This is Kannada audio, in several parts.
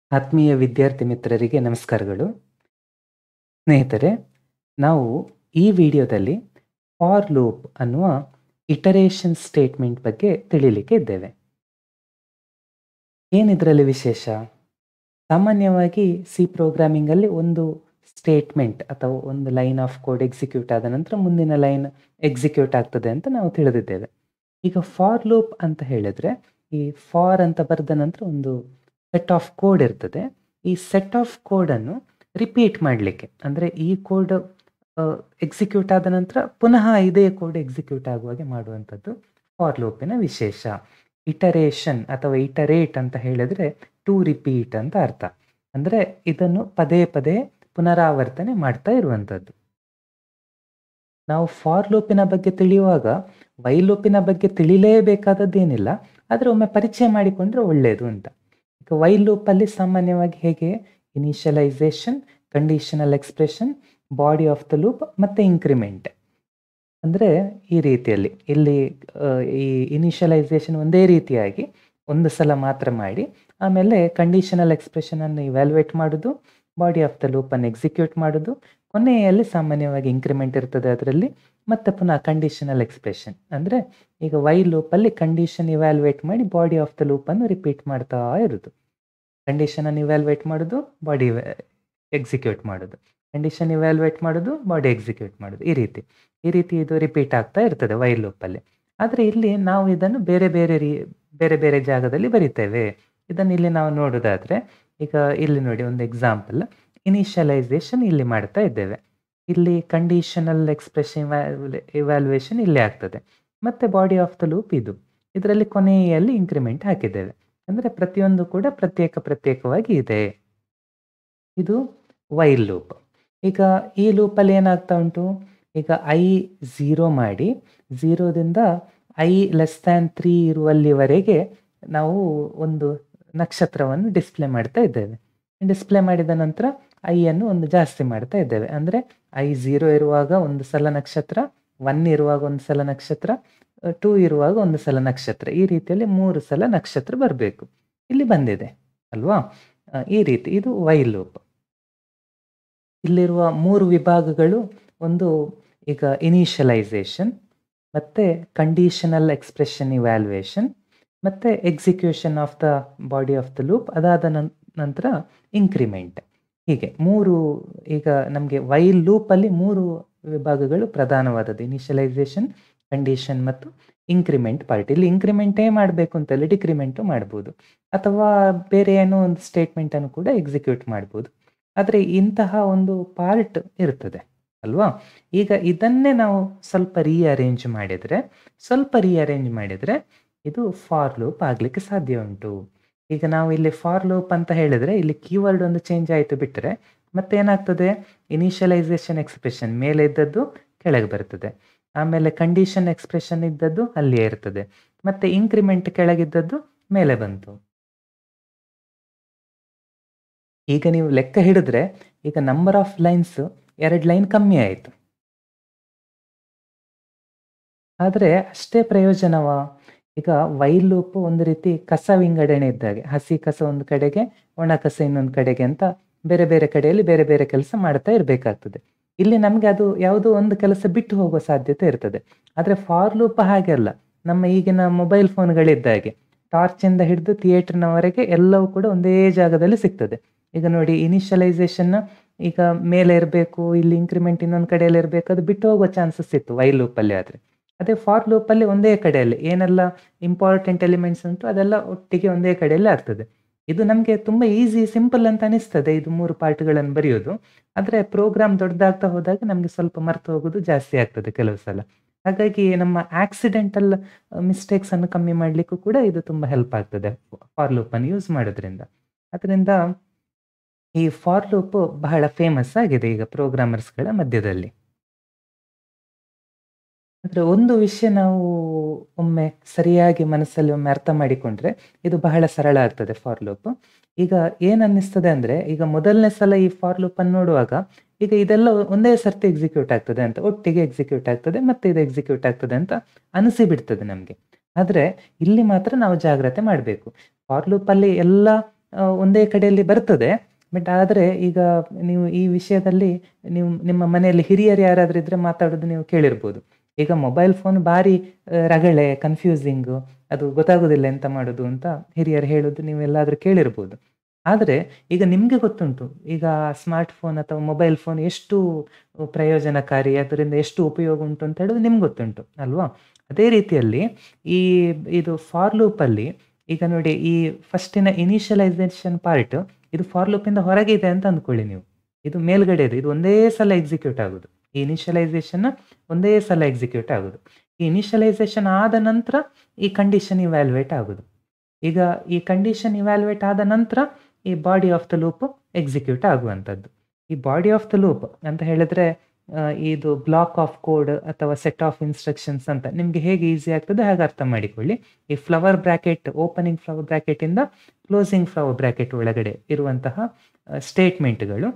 ಆತ್ಮೀಯ ವಿದ್ಯಾರ್ಥಿ ಮಿತ್ರರಿಗೆ ನಮಸ್ಕಾರಗಳು. ಸ್ನೇಹಿತರೆ, ನಾವು ಈ ವಿಡಿಯೋದಲ್ಲಿ ಫಾರ್ ಲೂಪ್ ಅನ್ನುವ ಇಟರೇಷನ್ ಸ್ಟೇಟ್‌ಮೆಂಟ್ ಬಗ್ಗೆ ತಿಳಿಲಿಕ್ಕೆ ಇದ್ದೇವೆ. ಏನಿದ್ರಲ್ಲಿ ವಿಶೇಷ? ಸಾಮಾನ್ಯವಾಗಿ ಸಿ ಪ್ರೋಗ್ರಾಮಿಂಗಲ್ಲಿ ಒಂದು ಸ್ಟೇಟ್‌ಮೆಂಟ್ ಅಥವಾ ಒಂದು ಲೈನ್ ಆಫ್ ಕೋಡ್ ಎಕ್ಸಿಕ್ಯೂಟ್ ಆದ ನಂತರ ಮುಂದಿನ ಲೈನ್ ಎಕ್ಸಿಕ್ಯೂಟ್ ಆಗ್ತದೆ ಅಂತ ನಾವು ತಿಳಿದಿದ್ದೇವೆ. ಈಗ ಫಾರ್ ಲೂಪ್ ಅಂತ ಹೇಳಿದ್ರೆ, ಈ ಫಾರ್ ಅಂತ ಬರೆದ ನಂತರ ಒಂದು ಸೆಟ್ ಆಫ್ ಕೋಡ್ ಇರ್ತದೆ. ಈ ಸೆಟ್ ಆಫ್ ಕೋಡನ್ನು ರಿಪೀಟ್ ಮಾಡ್ಲಿಕ್ಕೆ ಅಂದ್ರೆ ಈ ಕೋಡ್ ಅ, ಎಕ್ಸಿಕ್ಯೂಟ್ ಆದ ನಂತರ ಪುನಃ ಇದೇ ಕೋಡ್ ಎಕ್ಸಿಕ್ಯೂಟ್ ಆಗುವ ಹಾಗೆ ಮಾಡುವಂಥದ್ದು ಫಾರ್ ಲೂಪಿನ ವಿಶೇಷ. ಇಟರೇಷನ್ ಅಥವಾ ಇಟರೇಟ್ ಅಂತ ಹೇಳಿದ್ರೆ ಟು ರಿಪೀಟ್ ಅಂತ ಅರ್ಥ. ಅಂದ್ರೆ ಇದನ್ನು ಪದೇ ಪದೇ ಪುನರಾವರ್ತನೆ ಮಾಡ್ತಾ ಇರುವಂಥದ್ದು. ನಾವು ಫಾರ್ ಲೂಪಿನ ಬಗ್ಗೆ ತಿಳಿಯುವಾಗ ವೈಲ್ ಲೂಪಿನ ಬಗ್ಗೆ ತಿಳಿಲೇಬೇಕಾದದ್ದೇನಿಲ್ಲ. ಆದ್ರೆ ಒಮ್ಮೆ ಪರಿಚಯ ಮಾಡಿಕೊಂಡ್ರೆ ಒಳ್ಳೆಯದು ಅಂತ. ಈಗ ವೈಲ್ ಲೂಪಲ್ಲಿ ಸಾಮಾನ್ಯವಾಗಿ ಹೇಗೆ initialization, conditional expression, body of the loop ಮತ್ತೆ ಇಂಕ್ರಿಮೆಂಟ್. ಅಂದ್ರೆ ಈ ರೀತಿಯಲ್ಲಿ ಇಲ್ಲಿ ಅ, ಈ ಇನಿಷಿಯಲೈಸೇಷನ್ ಒಂದೇ ರೀತಿಯಾಗಿ ಒಂದು ಸಲ ಮಾತ್ರ ಮಾಡಿ, ಆಮೇಲೆ ಕಂಡೀಷನಲ್ ಎಕ್ಸ್‌ಪ್ರೆಷನ್ ಅನ್ನು ಇವ್ಯಾಲ್ಯೂಯೇಟ್ ಮಾಡುದು, ಬಾಡಿ ಆಫ್ ದ ಲೂಪ್ ಅನ್ನು ಎಕ್ಸಿಕ್ಯೂಟ್ ಮಾಡುದು, ಕೊನೆಯಲ್ಲಿ ಸಾಮಾನ್ಯವಾಗಿ ಇಂಕ್ರಿಮೆಂಟ್ ಇರ್ತದೆ ಅದರಲ್ಲಿ. ಮತ್ತೆ ಪುನಃ ಕಂಡೀಷನಲ್ ಎಕ್ಸ್‌ಪ್ರೆಷನ್ ಅಂದ್ರೆ ಈಗ ವೈಲ್ ಲೂಪಲ್ಲಿ ಕಂಡೀಷನ್ ಇವ್ಯಾಲ್ಯೂಯೇಟ್ ಮಾಡಿ ಬಾಡಿ ಆಫ್ ದ ಲೂಪ್ ಅನ್ನು ರಿಪೀಟ್ ಮಾಡ್ತಾ ಇರುದು. ಕಂಡೀಷನ್ ಅನ್ನು ಇವ್ಯಾಲ್ಯೂಯೇಟ್ ಮಾಡುದು, ಬಾಡಿ ಎಕ್ಸಿಕ್ಯೂಟ್ ಮಾಡುದು. ಕಂಡೀಷನ್ ಇವ್ಯಾಲ್ಯೂಯೇಟ್ ಮಾಡುದು, ಬಾಡಿ ಎಕ್ಸಿಕ್ಯೂಟ್ ಮಾಡುದು. ಈ ರೀತಿ. ಈ ರೀತಿ ಇದು ರಿಪೀಟ್ ಆಗ್ತಾ ಇರ್ತದೆ ವೈಲ್ ಲೂಪಲ್ಲಿ. ಆದ್ರೆ ಇಲ್ಲಿ ನಾವು ಇದನ್ನು ಬೇರೆ ಬೇರೆ ರೀ ಬೇರೆ ಬೇರೆ ಜಾಗದಲ್ಲಿ ಬರಿತೇವೆ. ಇದನ್ನು ಇಲ್ಲಿ ನಾವು ನೋಡುದಾದ್ರೆ, ಈಗ ಇಲ್ಲಿ ನೋಡಿ ಒಂದು ಎಕ್ಸಾಂಪಲ್ ಇನಿಷಿಯಲೈಸೇಷನ್ ಇಲ್ಲಿ ಮಾಡ್ತಾ ಇದ್ದೇವೆ. ಇಲ್ಲಿ ಕಂಡೀಷನಲ್ ಎಕ್ಸ್‌ಪ್ರೆಷನ್ ಇವ್ಯಾಲ್ಯು ಇವ್ಯಾಲ್ಯೂಯೇಷನ್ ಇಲ್ಲಿ ಆಗ್ತದೆ. ಮತ್ತೆ ಬಾಡಿ ಆಫ್ ದ ಲೂಪ್ ಇದು. ಇದರಲ್ಲಿ ಕೊನೆಯಲ್ಲಿ ಇಂಕ್ರಿಮೆಂಟ್ ಹಾಕಿದ್ದೇವೆ. ಅಂದ್ರೆ ಪ್ರತಿಯೊಂದು ಕೂಡ ಪ್ರತ್ಯೇಕ ಪ್ರತ್ಯೇಕವಾಗಿ ಇದೆ. ಇದು ವೈಲ್ ಲೂಪ್. ಈಗ ಈ ಲೂಪಲ್ಲಿ ಏನಾಗ್ತಾ ಉಂಟು? ಈಗ ಐ 0 ಮಾಡಿ 0 ದಿಂದ ಐ ಲೆಸ್ ದ್ಯಾನ್ 3 ಇರುವಲ್ಲಿವರೆಗೆ ನಾವು ಒಂದು ನಕ್ಷತ್ರವನ್ನು ಡಿಸ್ಪ್ಲೇ ಮಾಡ್ತಾ ಇದ್ದೇವೆ. ಡಿಸ್ಪ್ಲೇ ಮಾಡಿದ ನಂತರ ಐ ಅನ್ನು ಒಂದು ಜಾಸ್ತಿ ಮಾಡ್ತಾ ಇದ್ದೇವೆ. ಅಂದ್ರೆ ಐ 0 ಇರುವಾಗ ಒಂದು ಸಲ ನಕ್ಷತ್ರ, 1 ಇರುವಾಗ ಒಂದು ಸಲ ನಕ್ಷತ್ರ, ಅ, 2 ಇರುವಾಗ ಒಂದು ಸಲ ನಕ್ಷತ್ರ. ಈ ರೀತಿಯಲ್ಲಿ 3 ಸಲ ನಕ್ಷತ್ರ ಬರ್ಬೇಕು. ಇಲ್ಲಿ ಬಂದಿದೆ ಅಲ್ವಾ? ಅ, ಈ ರೀತಿ ಇದು ವೈಲ್ ಲೂಪ್. ಇಲ್ಲಿರುವ 3 ವಿಭಾಗಗಳು ಒಂದು ಈಗ ಇನಿಷಿಯಲೈಸೇಷನ್, ಮತ್ತೆ ಕಂಡೀಷನಲ್ ಎಕ್ಸ್‌ಪ್ರೆಷನ್ ಇವ್ಯಾಲ್ಯೂಯೇಷನ್, ಮತ್ತೆ execution of the body of the loop ಅದಾದ ನಂ ನಂತರ ಇಂಕ್ರಿಮೆಂಟ್. ಹೀಗೆ 3 ಈಗ ನಮ್ಗೆ ವೈಲ್ ಲೂಪಲ್ಲಿ 3 ವಿಭಾಗಗಳು ಪ್ರಧಾನವಾದದ್ದು. ಇನಿಷಿಯಲೈಸೇಷನ್, ಕಂಡೀಷನ್ ಮತ್ತು ಇಂಕ್ರಿಮೆಂಟ್ ಪಾರ್ಟ್. ಇಲ್ಲಿ ಇಂಕ್ರಿಮೆಂಟೇ ಮಾಡ್ಬೇಕು ಅಂತಲ್ಲ ಡಿಕ್ರಿಮೆಂಟು ಮಾಡ್ಬೋದು. ಅಥವಾ ಬೇರೆ ಏನೋ ಒಂದು ಸ್ಟೇಟ್‌ಮೆಂಟ್ ಅನ್ನು ಕೂಡ ಎಕ್ಸಿಕ್ಯೂಟ್ ಮಾಡ್ಬೋದು. ಆದ್ರೆ ಇಂತಹ ಒಂದು ಪಾರ್ಟ್ ಇರ್ತದೆ ಅಲ್ವಾ? ಈಗ ಇದನ್ನೇ ನಾವು ಸ್ವಲ್ಪ ರೀಅರೇಂಜ್ ಮಾಡಿದ್ರೆ, ಸ್ವಲ್ಪ ರೀಅರೇಂಜ್ ಮಾಡಿದ್ರೆ ಇದು ಫಾರ್ ಲೂಪ್ ಆಗ್ಲಿಕ್ಕೆ ಸಾಧ್ಯ ಉಂಟು. ಈಗ ನಾವು ಇಲ್ಲಿ ಫಾರ್ ಲೂಪ್ ಅಂತ ಹೇಳಿದ್ರೆ ಇಲ್ಲಿ ಕೀವರ್ಡ್ ಒಂದು ಚೇಂಜ್ ಆಯ್ತು ಬಿಟ್ರೆ, ಮತ್ತೆ ಏನಾಗ್ತದೆ? ಇನಿಷಿಯಲೈಸೇಷನ್ ಎಕ್ಸ್‌ಪ್ರೆಷನ್ ಮೇಲೆ ಇದ್ದದ್ದು ಕೆಳಗೆ ಬರ್ತದೆ. ಆಮೇಲೆ ಕಂಡೀಷನ್ ಎಕ್ಸ್‌ಪ್ರೆಷನ್ ಇದ್ದದ್ದು ಅಲ್ಲಿಯೇ ಇರ್ತದೆ. ಮತ್ತೆ ಇಂಕ್ರಿಮೆಂಟ್ ಕೆಳಗಿದ್ದದ್ದು ಮೇಲೆ ಬಂತು. ಈಗ ನೀವು ಲೆಕ್ಕ ಹಿಡಿದ್ರೆ ಈಗ ನಂಬರ್ ಆಫ್ ಲೈನ್ಸ್ 2 ಲೈನ್ ಕಮ್ಮಿ ಆಯ್ತು. ಆದ್ರೆ ಅಷ್ಟೇ ಪ್ರಯೋಜನವಾ? ಈಗ ವೈಲ್ ಲೂಪ್ ಒಂದು ರೀತಿ ಕಸ ವಿಂಗಡಣೆ ಇದ್ದಾಗೆ. ಹಸಿ ಕಸ ಒಂದು ಕಡೆಗೆ, ಒಣ ಕಸ ಇನ್ನೊಂದು ಕಡೆಗೆ ಅಂತ ಬೇರೆ ಬೇರೆ ಕಡೆಯಲ್ಲಿ ಬೇರೆ ಬೇರೆ ಕೆಲಸ ಮಾಡ್ತಾ ಇರ್ಬೇಕಾಗ್ತದೆ. ಇಲ್ಲಿ ನಮ್ಗೆ ಅದು ಯಾವುದೋ ಒಂದು ಕೆಲಸ ಬಿಟ್ಟು ಹೋಗುವ ಸಾಧ್ಯತೆ ಇರ್ತದೆ. ಆದ್ರೆ ಫಾರ್ ಲೂಪ್ ಹಾಗೆ ಅಲ್ಲ. ನಮ್ಮ ಈಗಿನ ಮೊಬೈಲ್ ಫೋನ್‌ಗಳಿದ್ದಾಗೆ. ಟಾರ್ಚ್ ಇಂದ ಹಿಡಿದು ಥಿಯೇಟರ್‌ನವರೆಗೆ ಎಲ್ಲವೂ ಕೂಡ ಒಂದೇ ಜಾಗದಲ್ಲಿ ಸಿಗ್ತದೆ. ಈಗ ನೋಡಿ ಇನಿಷಿಯಲೈಸೇಷನ್ ಈಗ ಮೇಲೆ ಇರ್ಬೇಕು, ಇಲ್ಲಿ ಇಂಕ್ರಿಮೆಂಟ್ ಇನ್ನೊಂದು ಕಡೆಯಲ್ಲಿ ಇರ್ಬೇಕು. ಅದು ಬಿಟ್ಟು ಹೋಗುವ ಚಾನ್ಸಸ್ ಇತ್ತು ವೈಲ್ ಲೂಪಲ್ಲಿ ಆದ್ರೆ. ಅದೇ ಫಾರ್ ಲೂಪಲ್ಲಿ ಒಂದೇ ಕಡೆಯಲ್ಲಿ ಏನೆಲ್ಲ ಇಂಪಾರ್ಟೆಂಟ್ ಎಲಿಮೆಂಟ್ಸ್ ಉಂಟು ಅದೆಲ್ಲ ಒಟ್ಟಿಗೆ ಒಂದೇ ಕಡೆಯಲ್ಲಿ ಆಗ್ತದೆ. ಇದು ನಮ್ಗೆ ತುಂಬಾ ಈಸಿ, ಸಿಂಪಲ್ ಅಂತ ಅನಿಸ್ತದೆ ಇದು 3 ಪಾರ್ಟ್‌ಗಳನ್ನು ಬರೆಯೋದು. ಆದ್ರೆ ಪ್ರೋಗ್ರಾಮ್ ದೊಡ್ಡದಾಗ್ತಾ ಹೋದಾಗ ನಮ್ಗೆ ಸ್ವಲ್ಪ ಮರ್ತು ಹೋಗುದು ಜಾಸ್ತಿ ಆಗ್ತದೆ ಕೆಲವು ಸಲ. ಹಾಗಾಗಿ ನಮ್ಮ ಆಕ್ಸಿಡೆಂಟಲ್ ಮಿಸ್ಟೇಕ್ಸ್ ಅನ್ನು ಕಮ್ಮಿ ಮಾಡ್ಲಿಕ್ಕೂ ಕೂಡ ಇದು ತುಂಬಾ ಹೆಲ್ಪ್ ಆಗ್ತದೆ ಫಾರ್ ಲೂಪ್ ಅನ್ನು ಯೂಸ್ ಮಾಡೋದ್ರಿಂದ. ಅದರಿಂದ ಈ ಫಾರ್ ಲೂಪ್ ಬಹಳ ಫೇಮಸ್ ಆಗಿದೆ ಈಗ ಪ್ರೋಗ್ರಾಮರ್ಸ್‌ಗಳ ಮಧ್ಯದಲ್ಲಿ. ಆದ್ರೆ ಒಂದು ವಿಷಯ ನಾವು ಒಮ್ಮೆ ಸರಿಯಾಗಿ ಮನಸ್ಸಲ್ಲಿ ಒಮ್ಮೆ ಅರ್ಥ ಮಾಡಿಕೊಂಡ್ರೆ, ಇದು ಬಹಳ ಸರಳ ಆಗ್ತದೆ ಫಾರ್ ಲೂಪ್. ಈಗ ಏನ್ ಅನ್ನಿಸ್ತದೆ ಅಂದ್ರೆ, ಈಗ ಮೊದಲನೇ ಸಲ ಈ ಫಾರ್ ಲೂಪ್ ಅನ್ನು ನೋಡುವಾಗ, ಈಗ ಇದೆಲ್ಲ ಒಂದೇ ಸರ್ತಿ ಎಕ್ಸಿಕ್ಯೂಟ್ ಆಗ್ತದೆ ಅಂತ, ಒಟ್ಟಿಗೆ ಎಕ್ಸಿಕ್ಯೂಟ್ ಆಗ್ತದೆ, ಮತ್ತೆ ಇದು ಎಕ್ಸಿಕ್ಯೂಟ್ ಆಗ್ತದೆ ಅಂತ ಅನಿಸಿ ಬಿಡ್ತದೆ ನಮ್ಗೆ. ಆದ್ರೆ ಇಲ್ಲಿ ಮಾತ್ರ ನಾವು ಜಾಗ್ರತೆ ಮಾಡ್ಬೇಕು. ಫಾರ್ ಲೂಪಲ್ಲಿ ಎಲ್ಲ ಆ, ಒಂದೇ ಕಡೆಯಲ್ಲಿ ಬರ್ತದೆ ಬಟ್ ಆದರೆ ಈಗ ನೀವು ಈ ವಿಷಯದಲ್ಲಿ ನೀವು ನಿಮ್ಮ ಮನೆಯಲ್ಲಿ ಹಿರಿಯರು ಯಾರಾದ್ರೂ ಇದ್ರೆ ಮಾತಾಡೋದು ನೀವು ಕೇಳಿರ್ಬೋದು ಈಗ ಮೊಬೈಲ್ ಫೋನ್ ಭಾರಿ ಆ, ರಗಳೆ ಕನ್ಫ್ಯೂಸಿಂಗು ಅದು ಗೊತ್ತಾಗೋದಿಲ್ಲ ಎಂತ ಮಾಡೋದು ಅಂತ ಹಿರಿಯರು ಹೇಳೋದು ನೀವೆಲ್ಲಾದ್ರೂ ಕೇಳಿರ್ಬೋದು ಆದರೆ ಈಗ ನಿಮಗೆ ಗೊತ್ತುಂಟು ಈಗ ಸ್ಮಾರ್ಟ್ ಫೋನ್ ಅಥವಾ ಮೊಬೈಲ್ ಫೋನ್ ಎಷ್ಟು ಪ್ರಯೋಜನಕಾರಿ ಅದರಿಂದ ಎಷ್ಟು ಉಪಯೋಗ ಉಂಟು ಅಂತ ಹೇಳೋದು ನಿಮ್ಗೆ ಗೊತ್ತುಂಟು ಅಲ್ವಾ ಅದೇ ರೀತಿಯಲ್ಲಿ ಈ ಇದು ಫಾರ್ ಲೂಪಲ್ಲಿ ಈಗ ನೋಡಿ ಈ ಫಸ್ಟಿನ ಇನಿಷಿಯಲೈಸೇಷನ್ ಪಾರ್ಟ್ ಇದು ಫಾರ್ ಲೂಪಿಂದ ಹೊರಗೆ ಇದೆ ಅಂತ ಅಂದ್ಕೊಳ್ಳಿ ನೀವು ಇದು ಮೇಲ್ಗಡೆ ಇದೆ ಇದು ಒಂದೇ ಸಲ ಎಕ್ಸಿಕ್ಯೂಟ್ ಆಗೋದು ಈ ಇನಿಷಿಯಲೈಸೇಷನ್ ಒಂದೇ ಸಲ ಎಕ್ಸಿಕ್ಯೂಟ್ ಆಗೋದು ಈ ಇನಿಷಿಯಲೈಸೇಷನ್ ಆದ ನಂತರ ಈ ಕಂಡೀಷನ್ ಇವ್ಯಾಲ್ಯುವೇಟ್ ಆಗೋದು ಈಗ ಈ ಕಂಡೀಷನ್ ಇವ್ಯಾಲ್ಯುವೇಟ್ ಆದ ನಂತರ ಈ body of the loop execute ಆಗುವಂಥದ್ದು ಈ ಬಾಡಿ ಆಫ್ ದ ಲೂಪ್ ಅಂತ ಹೇಳಿದ್ರೆ ಆ, ಇದು ಬ್ಲಾಕ್ ಆಫ್ ಕೋಡ್ ಅಥವಾ ಸೆಟ್ ಆಫ್ ಇನ್ಸ್ಟ್ರಕ್ಷನ್ಸ್ ಅಂತ ನಿಮಗೆ ಹೇಗೆ ಈಸಿ ಆಗ್ತದೆ ಹಾಗೆ ಅರ್ಥ ಮಾಡಿಕೊಳ್ಳಿ ಈ flower bracket opening flower bracket ಇಂದ ಕ್ಲೋಸಿಂಗ್ ಫ್ಲವರ್ ಬ್ರಾಕೆಟ್ ಒಳಗಡೆ ಇರುವಂತಹ ಸ್ಟೇಟ್ಮೆಂಟ್ಗಳು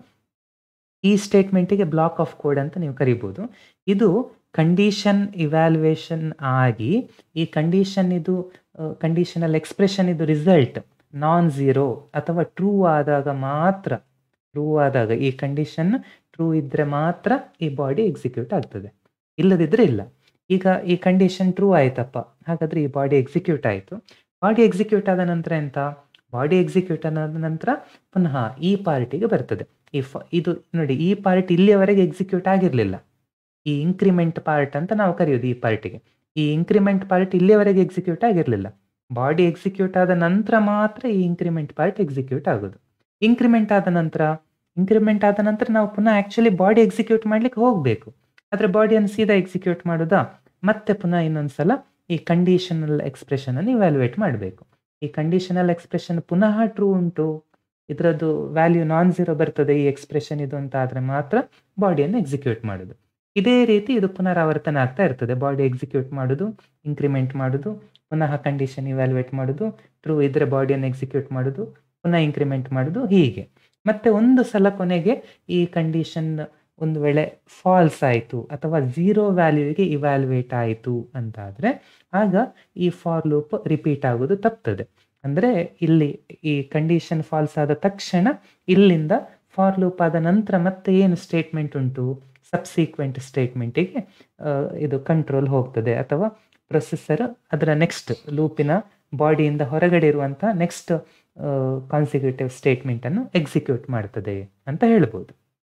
ಈ ಸ್ಟೇಟ್ಮೆಂಟಿಗೆ ಬ್ಲಾಕ್ ಆಫ್ ಕೋಡ್ ಅಂತ ನೀವು ಕರಿಬೋದು ಇದು ಕಂಡೀಷನ್ ಇವ್ಯಾಲ್ಯುಯೇಷನ್ ಆಗಿ ಈ ಕಂಡೀಷನ್ ಇದು ಕಂಡೀಷನಲ್ ಎಕ್ಸ್ಪ್ರೆಷನ್ ಇದು ರಿಸಲ್ಟ್ ನಾನ್ ಝೀರೋ ಅಥವಾ ಟ್ರೂ ಆದಾಗ ಮಾತ್ರ ಟ್ರೂ ಆದಾಗ ಈ ಕಂಡೀಷನ್ ಟ್ರೂ ಇದ್ರೆ ಮಾತ್ರ ಈ ಬಾಡಿ ಎಕ್ಸಿಕ್ಯೂಟ್ ಆಗ್ತದೆ ಇಲ್ಲದಿದ್ರೆ ಇಲ್ಲ ಈಗ ಈ ಕಂಡೀಷನ್ ಟ್ರೂ ಆಯ್ತಪ್ಪ ಹಾಗಾದ್ರೆ ಈ ಬಾಡಿ ಎಕ್ಸಿಕ್ಯೂಟ್ ಆಯಿತು ಬಾಡಿ ಎಕ್ಸಿಕ್ಯೂಟ್ ಆದ ನಂತರ ಎಂತ ಬಾಡಿ ಎಕ್ಸಿಕ್ಯೂಟ್ ಆದ ನಂತರ ಪುನಃ ಈ ಪಾರ್ಟಿಗೆ ಬರ್ತದೆ ಈ ಫ- ಇದು ನೋಡಿ ಈ ಪಾರ್ಟ್ ಇಲ್ಲಿಯವರೆಗೆ ಎಕ್ಸಿಕ್ಯೂಟ್ ಆಗಿರಲಿಲ್ಲ ಈ ಇನ್ಕ್ರಿಮೆಂಟ್ ಪಾರ್ಟ್ ಅಂತ ನಾವು ಕರೆಯೋದು ಈ ಪಾರ್ಟಿಗೆ ಈ ಇನ್ಕ್ರಿಮೆಂಟ್ ಪಾರ್ಟ್ ಇಲ್ಲಿಯವರೆಗೆ ಎಕ್ಸಿಕ್ಯೂಟ್ ಆಗಿರಲಿಲ್ಲ ಬಾಡಿ ಎಕ್ಸಿಕ್ಯೂಟ್ ಆದ ನಂತರ ಮಾತ್ರ ಈ ಇನ್ಕ್ರಿಮೆಂಟ್ ಪಾರ್ಟ್ ಎಕ್ಸಿಕ್ಯೂಟ್ ಆಗೋದು ಇನ್ಕ್ರಿಮೆಂಟ್ ಆದ ನಂತರ ಇನ್ಕ್ರಿಮೆಂಟ್ ಆದ ನಂತರ ನಾವು ಪುನಃ ಆಕ್ಚುಲಿ ಬಾಡಿ ಎಕ್ಸಿಕ್ಯೂಟ್ ಮಾಡ್ಲಿಕ್ಕೆ ಹೋಗಬೇಕು ಆದರೆ ಬಾಡಿಯನ್ನು ಸೀದಾ ಎಕ್ಸಿಕ್ಯೂಟ್ ಮಾಡೋದಾ ಮತ್ತೆ ಪುನಃ ಇನ್ನೊಂದ್ಸಲ ಈ ಕಂಡೀಷನಲ್ ಎಕ್ಸ್ಪ್ರೆಷನ್ ಅನ್ನು ಇವ್ಯಾಲ್ಯುಯೇಟ್ ಮಾಡಬೇಕು ಈ ಕಂಡೀಷನಲ್ ಎಕ್ಸ್ಪ್ರೆಷನ್ ಪುನಃ ಟ್ರೂ ಉಂಟು ಇದರದ್ದು ವ್ಯಾಲ್ಯೂ ನಾನ್ ಝೀರೋ ಬರ್ತದೆ ಈ ಎಕ್ಸ್ಪ್ರೆಷನ್ ಇದು ಅಂತ ಆದರೆ ಮಾತ್ರ ಬಾಡಿಯನ್ನು ಎಕ್ಸಿಕ್ಯೂಟ್ ಮಾಡೋದು ಇದೇ ರೀತಿ ಇದು ಪುನರಾವರ್ತನೆ ಆಗ್ತಾ ಇರ್ತದೆ ಬಾಡಿ ಎಕ್ಸಿಕ್ಯೂಟ್ ಮಾಡೋದು ಇನ್ಕ್ರಿಮೆಂಟ್ ಮಾಡೋದು ಪುನಃ ಕಂಡೀಷನ್ ಇವ್ಯಾಲ್ಯುಯೇಟ್ ಮಾಡೋದು ಟ್ರೂ ಇದ್ರೆ ಬಾಡಿಯನ್ನು ಎಕ್ಸಿಕ್ಯೂಟ್ ಮಾಡೋದು ಪುನಃ ಇನ್ಕ್ರಿಮೆಂಟ್ ಮಾಡೋದು ಹೀಗೆ ಮತ್ತೆ ಒಂದು ಸಲ ಕೊನೆಗೆ ಈ ಕಂಡೀಷನ್ ಒಂದು ವೇಳೆ ಫಾಲ್ಸ್ ಆಯಿತು ಅಥವಾ ಝೀರೋ ವ್ಯಾಲ್ಯೂಗೆ ಇವ್ಯಾಲ್ಯುಯೇಟ್ ಆಯಿತು ಅಂತಾದರೆ ಆಗ ಈ ಫಾರ್ ಲೂಪ್ ರಿಪೀಟ್ ಆಗೋದು ತಪ್ತದೆ ಅಂದರೆ ಇಲ್ಲಿ ಈ ಕಂಡೀಷನ್ ಫಾಲ್ಸ್ ಆದ ತಕ್ಷಣ ಇಲ್ಲಿಂದ ಫಾರ್ ಲೂಪ್ ಆದ ನಂತರ ಮತ್ತೆ ಏನು ಸ್ಟೇಟ್ಮೆಂಟ್ ಉಂಟು ಸಬ್ಸೀಕ್ವೆಂಟ್ ಸ್ಟೇಟ್ಮೆಂಟಿಗೆ ಇದು ಕಂಟ್ರೋಲ್ ಹೋಗ್ತದೆ ಅಥವಾ ಪ್ರೊಸೆಸರ್ ಅದರ ನೆಕ್ಸ್ಟ್ ಲೂಪಿನ ಬಾಡಿಯಿಂದ ಹೊರಗಡೆ ಇರುವಂತಹ ನೆಕ್ಸ್ಟ್ ಕಾನ್ಸಿಕ್ಯೂಟಿವ್ ಸ್ಟೇಟ್ಮೆಂಟ್ ಅನ್ನು ಎಕ್ಸಿಕ್ಯೂಟ್ ಮಾಡ್ತದೆ ಅಂತ ಹೇಳ್ಬೋದು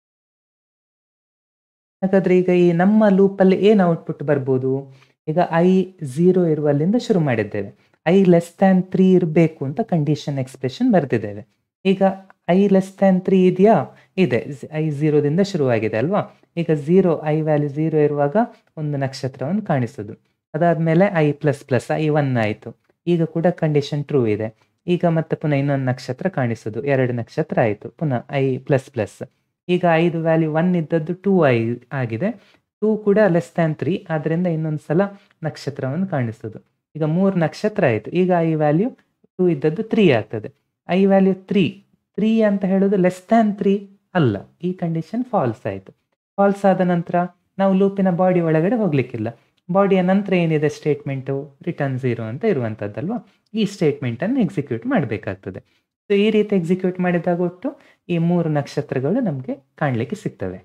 ಹಾಗಾದ್ರೆ ಈಗ ಈ ನಮ್ಮ ಲೂಪಲ್ಲಿ ಏನು ಔಟ್ಪುಟ್ ಬರ್ಬೋದು ಈಗ ಐ ಝೀರೋ ಇರುವಲ್ಲಿಂದ ಶುರು ಮಾಡಿದ್ದೇವೆ ಐ ಲೆಸ್ ದ್ಯಾನ್ ತ್ರೀ ಇರಬೇಕು ಅಂತ ಕಂಡೀಷನ್ ಎಕ್ಸ್ಪ್ರೆಷನ್ ಬರೆದಿದ್ದೇವೆ ಈಗ ಐ ಲೆಸ್ ದ್ಯಾನ್ ತ್ರೀ ಇದೆಯಾ ಇದೆ ಐ ಝೀರೋದಿಂದ ಶುರುವಾಗಿದೆ ಅಲ್ವಾ ಈಗ ಝೀರೋ ಐ ವ್ಯಾಲ್ಯೂ ಝೀರೋ ಇರುವಾಗ ಒಂದು ನಕ್ಷತ್ರವನ್ನು ಕಾಣಿಸೋದು ಅದಾದ್ಮೇಲೆ i plus plus i one ಆಯಿತು ಈಗ ಕೂಡ ಕಂಡೀಷನ್ ಟ್ರೂ ಇದೆ ಈಗ ಮತ್ತೆ ಪುನಃ ಇನ್ನೊಂದು ನಕ್ಷತ್ರ ಕಾಣಿಸೋದು ಎರಡು ನಕ್ಷತ್ರ ಆಯಿತು ಪುನಃ ಐ ಪ್ಲಸ್ ಪ್ಲಸ್ ಈಗ ಐದು ವ್ಯಾಲ್ಯೂ ಒನ್ ಇದ್ದದ್ದು ಟೂ ಐ ಆಗಿದೆ ಟೂ ಕೂಡ ಲೆಸ್ ದ್ಯಾನ್ ತ್ರೀ ಆದ್ದರಿಂದ ಇನ್ನೊಂದು ಸಲ ನಕ್ಷತ್ರವನ್ನು ಕಾಣಿಸೋದು ಈಗ ಮೂರು ನಕ್ಷತ್ರ ಆಯಿತು ಈಗ ಐ ವ್ಯಾಲ್ಯೂ ಟೂ ಇದ್ದದ್ದು ತ್ರೀ ಆಗ್ತದೆ ಐ ವ್ಯಾಲ್ಯೂ ತ್ರೀ ತ್ರೀ ಅಂತ ಹೇಳೋದು ಲೆಸ್ ದ್ಯಾನ್ ತ್ರೀ ಅಲ್ಲ ಈ ಕಂಡೀಷನ್ ಫಾಲ್ಸ್ ಆಯಿತು ಫಾಲ್ಸ್ ಆದ ನಂತರ ನಾವು ಲೂಪಿನ ಬಾಡಿ ಒಳಗಡೆ ಹೋಗ್ಲಿಕ್ಕಿಲ್ಲ ಬಾಡಿಯ ನಂತರ ಏನಿದೆ ಸ್ಟೇಟ್ಮೆಂಟು ರಿಟರ್ನ್ ಝೀರೋ ಅಂತ ಇರುವಂಥದ್ದಲ್ವಾ ಈ ಸ್ಟೇಟ್ಮೆಂಟನ್ನು ಎಕ್ಸಿಕ್ಯೂಟ್ ಮಾಡಬೇಕಾಗ್ತದೆ ಸೊ ಈ ರೀತಿ ಎಕ್ಸಿಕ್ಯೂಟ್ ಮಾಡಿದಾಗ ಒಟ್ಟು ಈ ಮೂರು ನಕ್ಷತ್ರಗಳು ನಮಗೆ ಕಾಣಲಿಕ್ಕೆ ಸಿಗ್ತವೆ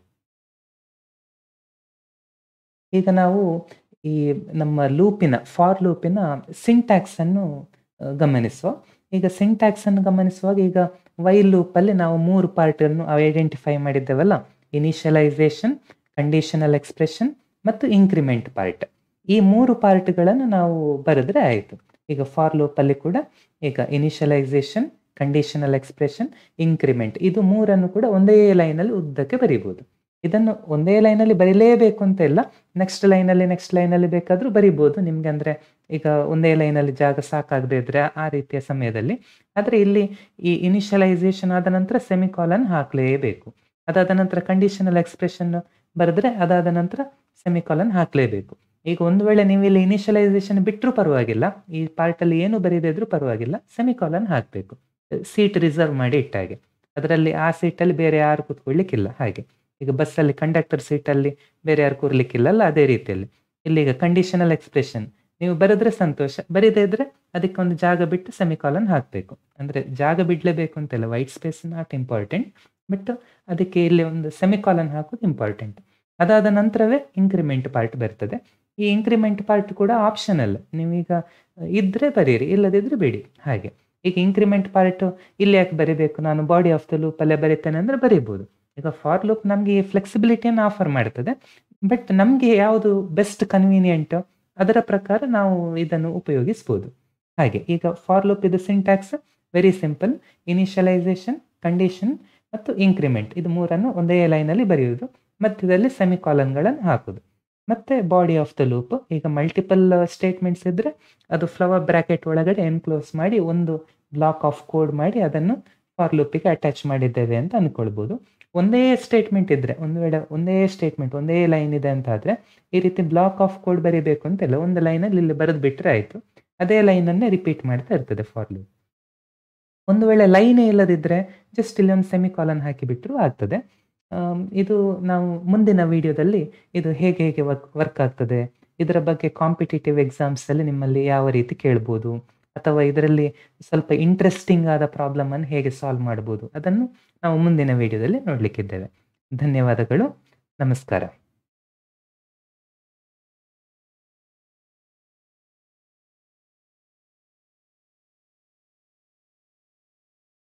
ಈಗ ನಾವು ಈ ನಮ್ಮ ಲೂಪಿನ ಫಾರ್ ಲೂಪಿನ ಸಿಂಟ್ಯಾಕ್ಸ್ ಅನ್ನು ಆ, ಗಮನಿಸುವ ಈಗ ಸಿಂಟ್ಯಾಕ್ಸ್ ಅನ್ನು ಗಮನಿಸುವಾಗ ಈಗ ವೈಲ್ ಲೂಪಲ್ಲಿ ನಾವು ಮೂರು ಪಾರ್ಟ್ ಅನ್ನು ಐಡೆಂಟಿಫೈ ಮಾಡಿದ್ದೇವಲ್ಲ ಇನಿಷಿಯಲೈಸೇಷನ್ ಕಂಡೀಷನಲ್ ಎಕ್ಸ್ಪ್ರೆಷನ್ ಮತ್ತು ಇನ್ಕ್ರಿಮೆಂಟ್ ಪಾರ್ಟ್ ಈ ಮೂರು ಪಾರ್ಟ್ಗಳನ್ನು ನಾವು ಬರೆದ್ರೆ ಆಯಿತು ಈಗ ಫಾರ್ ಲೂಪಲ್ಲಿ ಕೂಡ ಈಗ ಇನಿಷಿಯಲೈಸೇಷನ್ ಕಂಡೀಷನಲ್ ಎಕ್ಸ್ಪ್ರೆಷನ್ ಇನ್ಕ್ರಿಮೆಂಟ್ ಇದು ಮೂರನ್ನು ಕೂಡ ಒಂದೇ ಲೈನಲ್ಲಿ ಉದ್ದಕ್ಕೆ ಬರಿಬೋದು ಇದನ್ನು ಒಂದೇ ಲೈನಲ್ಲಿ ಬರೀಲೇಬೇಕು ಅಂತ ಇಲ್ಲ ನೆಕ್ಸ್ಟ್ ಲೈನಲ್ಲಿ ನೆಕ್ಸ್ಟ್ ಲೈನಲ್ಲಿ ಬೇಕಾದರೂ ಬರಿಬೋದು ನಿಮ್ಗೆ ಅಂದರೆ ಈಗ ಒಂದೇ ಲೈನಲ್ಲಿ ಜಾಗ ಸಾಕಾಗದೇ ಇದ್ರೆ ಆ ರೀತಿಯ ಸಮಯದಲ್ಲಿ ಆದರೆ ಇಲ್ಲಿ ಈ ಇನಿಷಿಯಲೈಸೇಷನ್ ಆದ ನಂತರ ಸೆಮಿಕಾಲನ್ ಹಾಕಲೇಬೇಕು ಅದಾದ ನಂತರ ಕಂಡೀಷನಲ್ ಎಕ್ಸ್ಪ್ರೆಷನ್ ಬರೆದ್ರೆ ಅದಾದ ನಂತರ ಸೆಮಿಕಾಲನ್ ಹಾಕಲೇಬೇಕು ಈಗ ಒಂದು ವೇಳೆ ನೀವು ಇಲ್ಲಿ ಇನಿಷಿಯಲೈಸೇಷನ್ ಬಿಟ್ಟರೂ ಪರವಾಗಿಲ್ಲ ಈ ಪಾರ್ಟಲ್ಲಿ ಏನು ಬರೀದೇ ಇದ್ರೂ ಪರವಾಗಿಲ್ಲ ಸೆಮಿಕಾಲನ್ ಹಾಕಬೇಕು ಸೀಟ್ ರಿಸರ್ವ್ ಮಾಡಿ ಇಟ್ಟಾಗೆ ಅದರಲ್ಲಿ ಆ ಸೀಟಲ್ಲಿ ಬೇರೆ ಯಾರು ಕೂತ್ಕೊಳ್ಳಿಕ್ಕಿಲ್ಲ ಹಾಗೆ ಈಗ ಬಸ್ಸಲ್ಲಿ ಕಂಡಕ್ಟರ್ ಸೀಟಲ್ಲಿ ಬೇರೆ ಯಾರು ಕೂರ್ಲಿಕ್ಕಿಲ್ಲಲ್ಲ ಅದೇ ರೀತಿಯಲ್ಲಿ ಇಲ್ಲಿ ಈಗ ಕಂಡೀಷನಲ್ ಎಕ್ಸ್ಪ್ರೆಷನ್ ನೀವು ಬರೆದ್ರೆ ಸಂತೋಷ ಬರೀದೇ ಇದ್ರೆ ಅದಕ್ಕೆ ಒಂದು ಜಾಗ ಬಿಟ್ಟು ಸೆಮಿಕಾಲನ್ ಹಾಕಬೇಕು ಅಂದ್ರೆ ಜಾಗ ಬಿಡ್ಲೇಬೇಕು ಅಂತಿಲ್ಲ white space not important but ಅದಕ್ಕೆ ಇಲ್ಲಿ ಒಂದು ಸೆಮಿಕಾಲನ್ ಹಾಕೋದು ಇಂಪಾರ್ಟೆಂಟ್ ಅದಾದ ನಂತರವೇ ಇಂಕ್ರಿಮೆಂಟ್ ಪಾರ್ಟ್ ಬರ್ತದೆ ಈ ಇಂಕ್ರಿಮೆಂಟ್ ಪಾರ್ಟ್ ಕೂಡ ಆಪ್ಷನಲ್ ನೀವೀಗ ಇದ್ರೆ ಬರೀರಿ ಇಲ್ಲದಿದ್ರೆ ಬಿಡಿ ಹಾಗೆ ಈಗ ಇಂಕ್ರಿಮೆಂಟ್ ಪಾರ್ಟ್ ಇಲ್ಲಿ ಯಾಕೆ ಬರೀಬೇಕು ನಾನು ಬಾಡಿ ಆಫ್ ದ ಲೂಪ್ ಅಲ್ಲೇ ಬರೀತೇನೆ ಅಂದ್ರೆ ಬರೀಬಹುದು ಈಗ ಫಾರ್ ಲೂಪ್ ನಮಗೆ ಈ ಫ್ಲೆಕ್ಸಿಬಿಲಿಟಿಯನ್ನು ಆಫರ್ ಮಾಡ್ತದೆ ಬಟ್ ನಮಗೆ ಯಾವುದು ಬೆಸ್ಟ್ ಕನ್ವೀನಿಯಂಟ್ ಅದರ ಪ್ರಕಾರ ನಾವು ಇದನ್ನು ಉಪಯೋಗಿಸ್ಬೋದು ಹಾಗೆ ಈಗ ಫಾರ್ ಲೂಪ್ ಇದು syntax very simple initialization condition ಮತ್ತು ಇಂಕ್ರಿಮೆಂಟ್ ಇದು ಮೂರನ್ನು ಒಂದೇ ಲೈನಲ್ಲಿ ಬರೆಯುವುದು ಮಧ್ಯದಲ್ಲಿ ಸೆಮಿಕಾಲನ್ಗಳನ್ನು ಹಾಕುದು ಮತ್ತೆ ಬಾಡಿ ಆಫ್ ದ ಲೂಪ್ ಈಗ ಮಲ್ಟಿಪಲ್ ಸ್ಟೇಟ್ಮೆಂಟ್ಸ್ ಇದ್ರೆ ಅದು ಫ್ಲವರ್ ಬ್ರಾಕೆಟ್ ಒಳಗಡೆ ಎನ್ಕ್ಲೋಸ್ ಮಾಡಿ ಒಂದು ಬ್ಲಾಕ್ ಆಫ್ ಕೋಡ್ ಮಾಡಿ ಅದನ್ನು ಫಾರ್ ಲೂಪಿಗೆ ಅಟ್ಯಾಚ್ ಮಾಡಿದ್ದೇವೆ ಅಂತ ಅನ್ಕೊಳ್ಬೋದು ಒಂದೇ ಸ್ಟೇಟ್ಮೆಂಟ್ ಇದ್ರೆ ಒಂದು ವೇಳೆ ಒಂದೇ ಸ್ಟೇಟ್ಮೆಂಟ್ ಒಂದೇ ಲೈನ್ ಇದೆ ಅಂತ ಆದ್ರೆ ಈ ರೀತಿ ಬ್ಲಾಕ್ ಆಫ್ ಕೋಡ್ ಬರೀಬೇಕು ಅಂತಿಲ್ಲ ಒಂದು ಲೈನಲ್ಲಿ ಇಲ್ಲಿ ಬರೆದು ಬಿಟ್ರೆ ಆಯ್ತು ಅದೇ ಲೈನನ್ನೇ ರಿಪೀಟ್ ಮಾಡ್ತಾ ಇರ್ತದೆ ಫಾರ್ ಲೂಪ್ ಒಂದು ವೇಳೆ ಲೈನೇ ಇಲ್ಲದಿದ್ರೆ ಜಸ್ಟ್ ಇಲ್ಲಿ ಒಂದು ಸೆಮಿಕಾಲನ್ ಹಾಕಿ ಬಿಟ್ಟರು ಆಗ್ತದೆ ಇದು ನಾವು ಮುಂದಿನ ವಿಡಿಯೋದಲ್ಲಿ ಇದು ಹೇಗೆ ಹೇಗೆ ವರ್ಕ್ ವರ್ಕ್ ಆಗ್ತದೆ ಇದರ ಬಗ್ಗೆ ಕಾಂಪಿಟೇಟಿವ್ ಎಕ್ಸಾಮ್ಸ್ ಅಲ್ಲಿ ನಿಮ್ಮಲ್ಲಿ ಯಾವ ರೀತಿ ಕೇಳ್ಬೋದು ಅಥವಾ ಇದರಲ್ಲಿ ಸ್ವಲ್ಪ ಇಂಟ್ರೆಸ್ಟಿಂಗ್ ಆದ ಪ್ರಾಬ್ಲಮ್ ಅನ್ನು ಹೇಗೆ ಸಾಲ್ವ್ ಮಾಡ್ಬೋದು ಅದನ್ನು ನಾವು ಮುಂದಿನ ವಿಡಿಯೋದಲ್ಲಿ ನೋಡ್ಲಿಕ್ಕಿದ್ದೇವೆ ಧನ್ಯವಾದಗಳು ನಮಸ್ಕಾರ